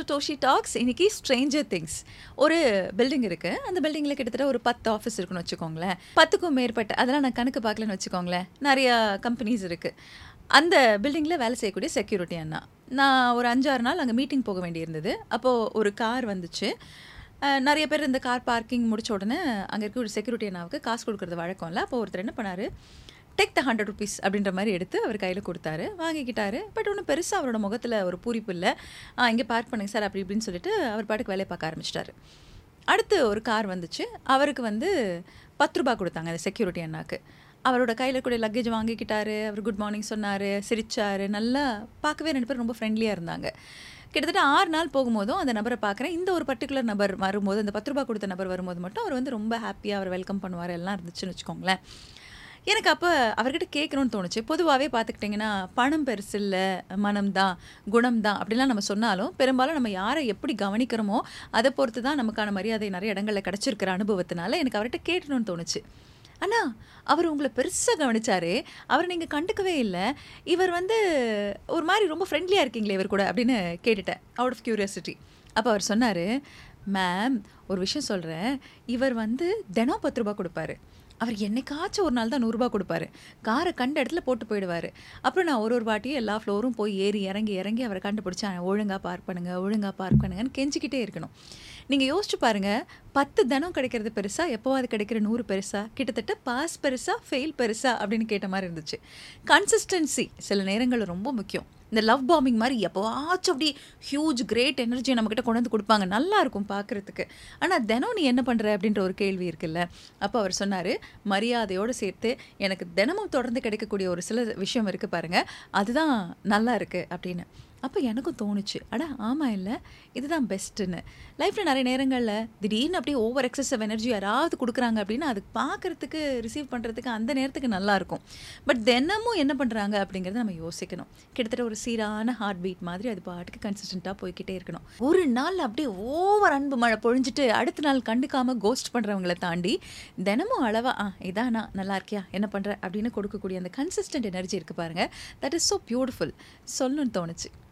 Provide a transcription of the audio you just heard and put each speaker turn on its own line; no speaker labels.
Toshi talks இன்னைக்கு Stranger Things ஒரு building இருக்கு அந்த பில்டிங்கில் கிட்டத்தட்ட ஒரு பத்து ஆஃபீஸ் இருக்குன்னு வச்சுக்கோங்களேன் பத்துக்கும் மேற்பட்ட அதெல்லாம் நான் கணக்கு பார்க்கலன்னு வச்சுக்கோங்களேன் நிறையா கம்பெனிஸ் இருக்கு அந்த பில்டிங்கில் வேலை செய்யக்கூடிய செக்யூரிட்டி அண்ணா நான் ஒரு அஞ்சாறு நாள் அங்கே மீட்டிங் போக வேண்டியிருந்தது அப்போது ஒரு கார் வந்துச்சு அஹ், நிறைய பேர் இந்த கார் பார்க்கிங் முடிச்ச உடனே அங்கே இருக்க ஒரு செக்யூரிட்டி அண்ணாவுக்கு காசு கொடுக்குறது வழக்கம் இல்லை அப்போ ஒருத்தர் என்ன பண்ணாரு டேக் த ஹண்ட்ரட் ருபீஸ் அப்படின்ற மாதிரி எடுத்து அவர் கையில் கொடுத்தாரு வாங்கிக்கிட்டாரு பட் ஒன்றும் பெருசாக அவரோட முகத்தில் ஒரு பூரிப்பு இல்லை இங்கே பார்க் பண்ணுங்க சார் அப்படி இப்படின்னு சொல்லிட்டு அவர் பாட்டுக்கு வேலையை பார்க்க ஆரம்பிச்சிட்டாரு அடுத்து ஒரு கார் வந்துச்சு அவருக்கு வந்து பத்து ரூபா கொடுத்தாங்க அந்த செக்யூரிட்டி அண்ணாக்கு அவரோட கையில் கூட லக்கேஜ் வாங்கிக்கிட்டாரு அவர் குட் மார்னிங் சொன்னார் சிரிச்சாரு நல்லா பார்க்கவே ரெண்டு பேரும் ரொம்ப ஃப்ரெண்ட்லியாக இருந்தாங்க கிட்டத்தட்ட ஆறு நாள் போகும்போதும் அந்த நபரை பார்க்குறேன் இந்த ஒரு பர்டிகுலர் நபர் வரும்போது அந்த பத்து ரூபா கொடுத்த நபர் வரும்போது மட்டும் அவர் வந்து ரொம்ப ஹாப்பியாக அவர் வெல்கம் பண்ணுவார் எல்லாம் இருந்துச்சுன்னு வச்சுக்கோங்களேன் எனக்கு அப்போ அவர்கிட்ட கேட்கணும்னு தோணுச்சு பொதுவாகவே பார்த்துக்கிட்டிங்கன்னா பணம் பெருசு இல்லை மனம் தான் குணம் தான் அப்படிலாம் நம்ம சொன்னாலும் பெரும்பாலும் நம்ம யாரை எப்படி கவனிக்கிறோமோ அதை பொறுத்து தான் நமக்கான மரியாதை நிறைய இடங்களில் கிடச்சிருக்கிற அனுபவத்தினால எனக்கு அவர்கிட்ட கேட்கணும்னு தோணுச்சு அண்ணா அவர் உங்களை பெருசாக கவனிச்சாரு அவரை நீங்கள் கண்டுக்கவே இல்லை இவர் வந்து ஒரு மாதிரி ரொம்ப ஃப்ரெண்ட்லியாக இருக்கீங்களே இவர் கூட அப்படின்னு கேட்டுட்டேன் அவுட் ஆஃப் கியூரியாசிட்டி அப்போ அவர் சொன்னார் மேம் ஒரு விஷயம் சொல்கிறேன் இவர் வந்து தினம் பத்து ரூபா கொடுப்பாரு அவர் என்னைக்காச்சும் ஒரு நாள் தான் நூறுரூபா கொடுப்பாரு காரை கண்ட இடத்துல போட்டு போயிடுவார் அப்புறம் நான் ஒரு ஒரு வாட்டியும் எல்லா ஃப்ளோரும் போய் ஏறி இறங்கி இறங்கி அவரை கண்டுபிடிச்சேன் ஒழுங்காக பார்க் பண்ணுங்க ஒழுங்காக பார்க் பண்ணுங்கன்னு கெஞ்சிக்கிட்டே இருக்கணும் நீங்கள் யோசிச்சு பாருங்க பத்து தினம் கிடைக்கிறது பெருசா எப்போவாது கிடைக்கிற நூறு பெருசா கிட்டத்தட்ட பாஸ் பெருசா ஃபெயில் பெருசா அப்படின்னு கேட்ட மாதிரி இருந்துச்சு கன்சிஸ்டன்சி சில நேரங்களில் ரொம்ப முக்கியம் இந்த லவ் பாம்பிங் மாதிரி எப்போவாச்சும் அப்படி ஹியூஜ் கிரேட் எனர்ஜியை நம்மக்கிட்ட கொண்டு வந்து கொடுப்பாங்க நல்லா இருக்கும் பார்க்குறதுக்கு ஆனால் தினம் நீ என்ன பண்ணுற அப்படின்ற ஒரு கேள்வி இருக்குல்ல அப்போ அவர் சொன்னார் மரியாதையோடு சேர்த்து எனக்கு தினமும் தொடர்ந்து கிடைக்கக்கூடிய ஒரு சில விஷயம் இருக்குது பாருங்கள் அதுதான் நல்லா இருக்குது அப்படின்னு அப்போ எனக்கும் தோணுச்சு அட ஆமாம் இல்லை இதுதான் பெஸ்ட்டுன்னு லைஃப்பில் நிறைய நேரங்களில் திடீர்னு அப்படியே ஓவர் எக்ஸசிவ் எனர்ஜி யாராவது கொடுக்குறாங்க அப்படின்னா அது பார்க்குறதுக்கு ரிசீவ் பண்ணுறதுக்கு அந்த நேரத்துக்கு நல்லா இருக்கும் பட் தினமும் என்ன பண்ணுறாங்க அப்படிங்கிறத நம்ம யோசிக்கணும் கிட்டத்தட்ட ஒரு சீரான ஹார்ட் பீட் மாதிரி அது பாட்டுக்கு கன்சிஸ்டண்ட்டாக போய்க்கிட்டே இருக்கணும் ஒரு நாள் அப்படியே ஓவர் அன்பு மழை பொழிஞ்சிட்டு அடுத்த நாள் கண்டுக்காமல் கோஸ்ட் பண்ணுறவங்கள தாண்டி தினமும் அளவா ஆ இதானா நல்லா இருக்கியா என்ன பண்ணுற அப்படின்னு கொடுக்கக்கூடிய அந்த கன்சிஸ்டன்ட் எனர்ஜி இருக்குது பாருங்கள் தட் இஸ் ஸோ பியூட்டிஃபுல் சொல்லணும்னு தோணுச்சு